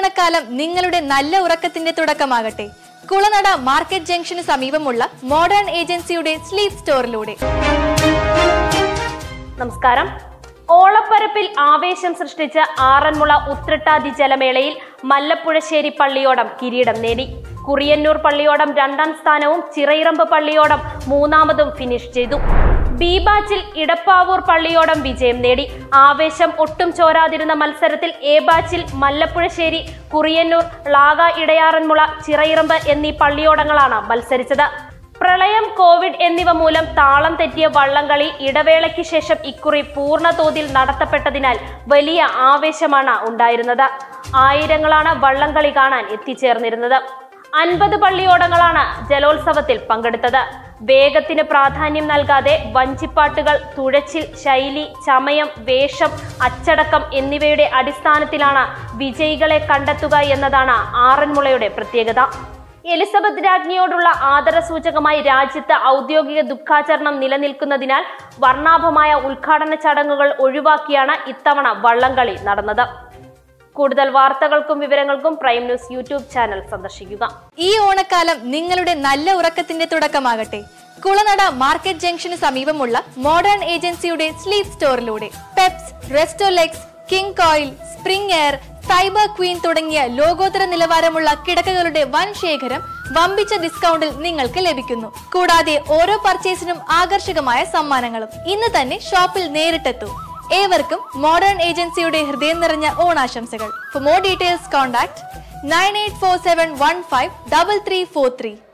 ഓണക്കാലം നിങ്ങളുടെ നല്ല ഉറക്കത്തിന്റെ തുടക്കമാകട്ടെ കുളനട മാർക്കറ്റ് ജംഗ്ഷന് സമീപമുള്ള മോഡേൺ ഏജൻസിയുടെ സ്ലീപ്പ് സ്റ്റോറിലൂടെ നമസ്കാരം ഓളപ്പരപ്പിൽ ആവേശം സൃഷ്ടിച്ച ആറന്മുള ഉത്രട്ടാതി ജലമേളയിൽ മല്ലപ്പുഴശ്ശേരി പള്ളിയോടം കിരീടം നേടി കുറിയന്നൂർ പള്ളിയോടം രണ്ടാം സ്ഥാനവും ചിറയിറമ്പ് പള്ളിയോടം മൂന്നാമതും ഫിനിഷ് ചെയ്തു ബി ബാച്ചിൽ ഇടപ്പാവൂർ പള്ളിയോടം വിജയം നേടി ആവേശം ഒട്ടും ചോരാതിരുന്ന മത്സരത്തിൽ എ ബാച്ചിൽ മല്ലപ്പുഴശ്ശേരി കുറിയന്നൂർ ളാക ഇടയാറന്മുള ചിറയിറമ്പ് എന്നീ പള്ളിയോടങ്ങളാണ് മത്സരിച്ചത് പ്രളയം കോവിഡ് എന്നിവ മൂലം താളം തെറ്റിയ വള്ളംകളി ഇടവേളയ്ക്ക് ശേഷം ഇക്കുറി പൂർണ്ണ തോതിൽ നടത്തപ്പെട്ടതിനാൽ വലിയ ആവേശമാണ് ഉണ്ടായിരുന്നത് ആയിരങ്ങളാണ് വള്ളംകളി കാണാൻ എത്തിച്ചേർന്നിരുന്നത് അൻപത് പള്ളിയോടങ്ങളാണ് ജലോത്സവത്തിൽ പങ്കെടുത്തത് വേഗത്തിന് പ്രാധാന്യം നൽകാതെ വഞ്ചിപ്പാട്ടുകൾ തുഴച്ചിൽ ശൈലി ചമയം വേഷം അച്ചടക്കം എന്നിവയുടെ അടിസ്ഥാനത്തിലാണ് വിജയികളെ കണ്ടെത്തുക എന്നതാണ് ആറന്മുളയുടെ പ്രത്യേകത എലിസബത്ത് രാജ്ഞിയോടുള്ള ആദരസൂചകമായി രാജ്യത്ത് ഔദ്യോഗിക ദുഃഖാചരണം നിലനിൽക്കുന്നതിനാൽ വർണ്ണാഭമായ ഉദ്ഘാടന ചടങ്ങുകൾ ഒഴിവാക്കിയാണ് ഇത്തവണ വള്ളംകളി നടന്നത് കൂടുതൽ വാർത്തകൾക്കും വിവരങ്ങൾക്കും പ്രൈം ന്യൂസ് യൂട്യൂബ് ചാനൽ സന്ദർശിക്കുക ഈ ഓണക്കാലം നിങ്ങളുടെ നല്ല ഉറക്കത്തിന്റെ തുടക്കമാകട്ടെ കുളനട മാർക്കറ്റ് ജംഗ്ഷന് സമീപമുള്ള മോഡേൺ ഏജൻസിയുടെ സ്ലീപ്പ് സ്റ്റോറിലൂടെ Peps Restolex King Koil Spring Air Cyber Queen തുടങ്ങിയ ലോകോത്തര നിലവാരമുള്ള കിടക്കകളുടെ വൻ ശേഖരം വമ്പിച്ച ഡിസ്കൗണ്ടിൽ നിങ്ങൾക്ക് ലഭിക്കുന്നു കൂടാതെ ഓരോ പർച്ചേസിനും ആകർഷകമായ സമ്മാനങ്ങളും ഇന്ന് തന്നെ ഷോപ്പിൽ നേരിട്ടെത്തൂ ഏവർക്കും മോഡേൺ ഏജൻസിയുടെ ഹൃദയം നിറഞ്ഞ ഓണാശംസകൾ for more details contact nine eight four seven one five double three four three